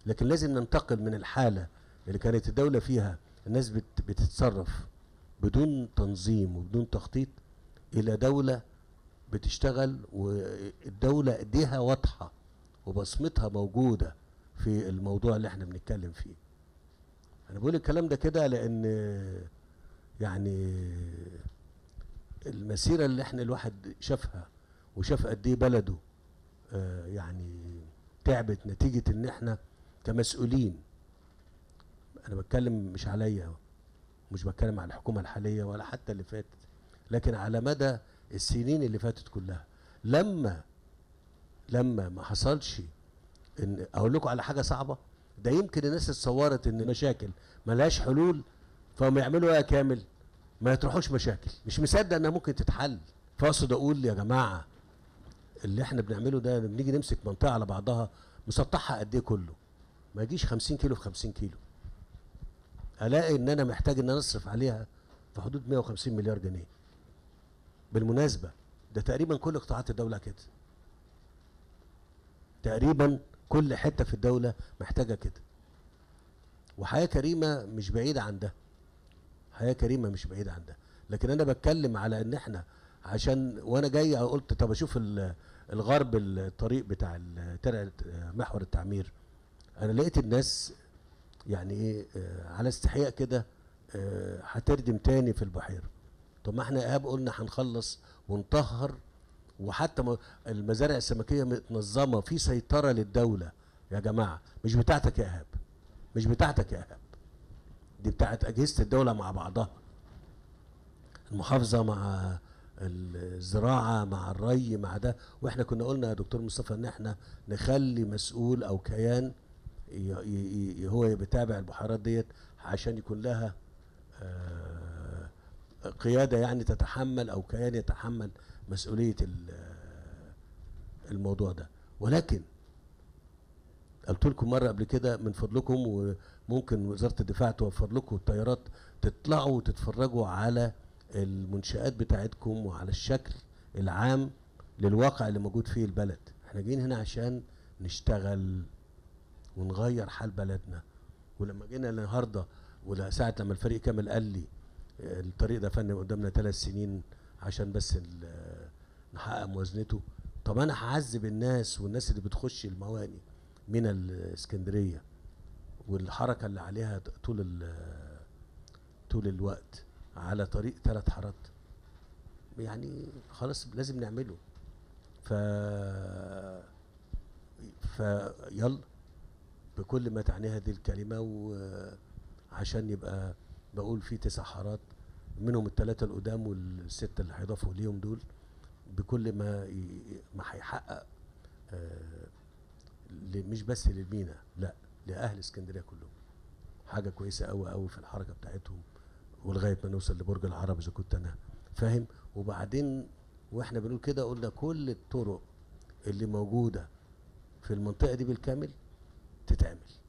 لكن لازم ننتقل من الحاله اللي كانت الدوله فيها الناس بت بتتصرف بدون تنظيم وبدون تخطيط الى دوله بتشتغل والدوله ايديها واضحه وبصمتها موجوده في الموضوع اللي احنا بنتكلم فيه انا بقول الكلام ده كده لان يعني المسيره اللي احنا الواحد شافها وشاف قد ايه بلده آه يعني تعبت نتيجه ان احنا كمسؤولين انا بتكلم مش عليا مش بتكلم على الحكومه الحاليه ولا حتى اللي فاتت لكن على مدى السنين اللي فاتت كلها لما لما ما حصلش ان اقول لكم على حاجه صعبه ده يمكن الناس اتصورت ان مشاكل ملهاش حلول فهم يعملوا ايه يا كامل ما يطرحوش مشاكل مش مصدق انها ممكن تتحل فاقصد اقول يا جماعه اللي احنا بنعمله ده بنيجي نمسك منطقه على بعضها مسطحها قد ايه كله ما يجيش 50 كيلو في 50 كيلو الاقي ان انا محتاج ان انا اصرف عليها في حدود 150 مليار جنيه بالمناسبه ده تقريبا كل قطاعات الدوله كده تقريبا كل حته في الدوله محتاجه كده وحياه كريمه مش بعيده عن ده حياه كريمه مش بعيده عن ده لكن انا بتكلم على ان احنا عشان وانا جاي قلت طب اشوف ال- الغرب الطريق بتاع ال- ترع محور التعمير انا لقيت الناس يعني ايه آه، على استحياء كده آه، هتردم تاني في البحيره طب ما احنا ايهاب قلنا هنخلص ونطهر وحتى م- المزارع السمكيه متنظمه في سيطره للدوله يا جماعه مش بتاعتك يا ايهاب مش بتاعتك يا ايهاب دي بتاعت اجهزه الدوله مع بعضها المحافظه مع الزراعه مع الري مع ده واحنا كنا قلنا يا دكتور مصطفى ان احنا نخلي مسؤول او كيان ي- ي- ي- هو بيتابع البحيرات ديت عشان يكون لها آه، قياده يعني تتحمل او كيان يتحمل مسؤوليه ال- آه، الموضوع ده ولكن قلت لكم مره قبل كده من فضلكم وممكن وزاره الدفاع توفر لكم الطيارات تطلعوا وتتفرجوا على المنشآت بتاعتكم وعلى الشكل العام للواقع اللي موجود فيه البلد احنا جايين هنا عشان نشتغل ونغير حال بلدنا ولما جينا النهارده ولا ساعه لما الفريق كامل قال لي آه، الطريق ده فن قدامنا ثلاث سنين عشان بس ال- آه، نحقق موازنته طب انا هعذب الناس والناس اللي بتخش المواني من الاسكندريه والحركه اللي عليها طول ال- طول الوقت على طريق ثلاث حارات يعني خلاص لازم نعمله ف فيلا بكل ما تعنيه هذه الكلمة وعشان يبقى بقول في تسع حارات منهم الثلاثة القدام والستة اللي هيضافوا ليهم دول بكل ما ي- ما هيحقق آه، ل- مش بس للمينا لا لأهل اسكندرية كلهم حاجة كويسة قوي قوي في الحركة بتاعتهم ولغاية ما نوصل لبرج العرب إذا كنت أنا فاهم وبعدين واحنا بنقول كده قلنا كل الطرق اللي موجودة في المنطقة دي بالكامل تتعمل